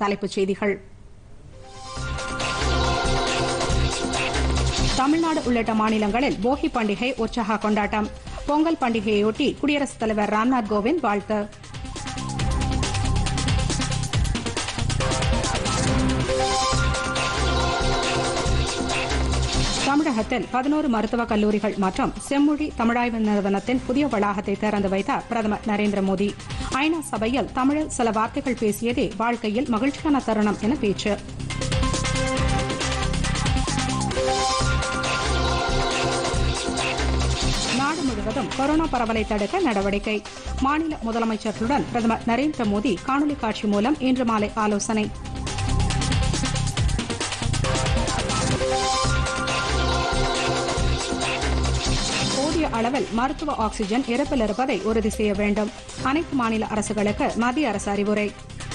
தலைப்புச் செய்திகள் தமிழ்நாடு உள்ளிட்ட மாநிலங்களில் போகி பண்டிகை உற்சாக கொண்டாட்டம் பொங்கல் பண்டிகையொட்டி குடியரசுத் தலைவர் ராம்நாத் கோவிந்த் வாழ்த்து தமிழகத்தில் பதினோரு மருத்துவக் கல்லூரிகள் மற்றும் செம்மொழி தமிழாய்வு நிறுவனத்தின் புதிய வளாகத்தை திறந்து வைத்தார் பிரதமர் நரேந்திர மோடி ஐநா சபையில் தமிழில் சில வார்த்தைகள் பேசியதே வாழ்க்கையில் மகிழ்ச்சியான தருணம் என பேச்சு நாடு முழுவதும் கொரோனா பரவலை தடுக்க நடவடிக்கை மாநில முதலமைச்சர்களுடன் பிரதமர் நரேந்திர மோடி காணொலி காட்சி மூலம் இன்று மாலை ஆலோசனை போதிய அளவில் மருத்துவ ஆக்ஸிஜன் இருப்பில் இருப்பதை உறுதி செய்ய வேண்டும் அனைத்து மாநில அரசுகளுக்கு மத்திய அரசு அறிவுரை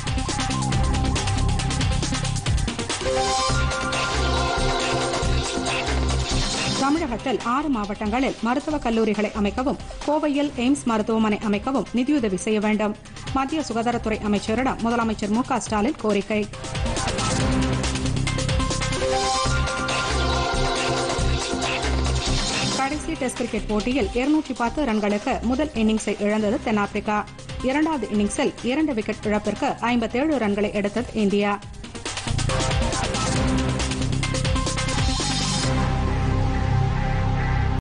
தமிழகத்தில் ஆறு மாவட்டங்களில் மருத்துவக் கல்லூரிகளை அமைக்கவும் கோவையில் எய்ம்ஸ் மருத்துவமனை அமைக்கவும் நிதியுதவி செய்ய வேண்டும் மத்திய சுகாதாரத்துறை அமைச்சரிடம் முதலமைச்சர் மு க ஸ்டாலின் கோரிக்கை கடைசி டெஸ்ட் கிரிக்கெட் போட்டியில் இருநூற்றி பத்து ரன்களுக்கு முதல் இன்னிங்ஸை இழந்தது தென்னாப்பிரிக்கா இரண்டாவது இன்னிங்ஸில் இரண்டு விக்கெட் இழப்பிற்கு ஐம்பத்தேழு ரன்களை எடுத்தது இந்தியா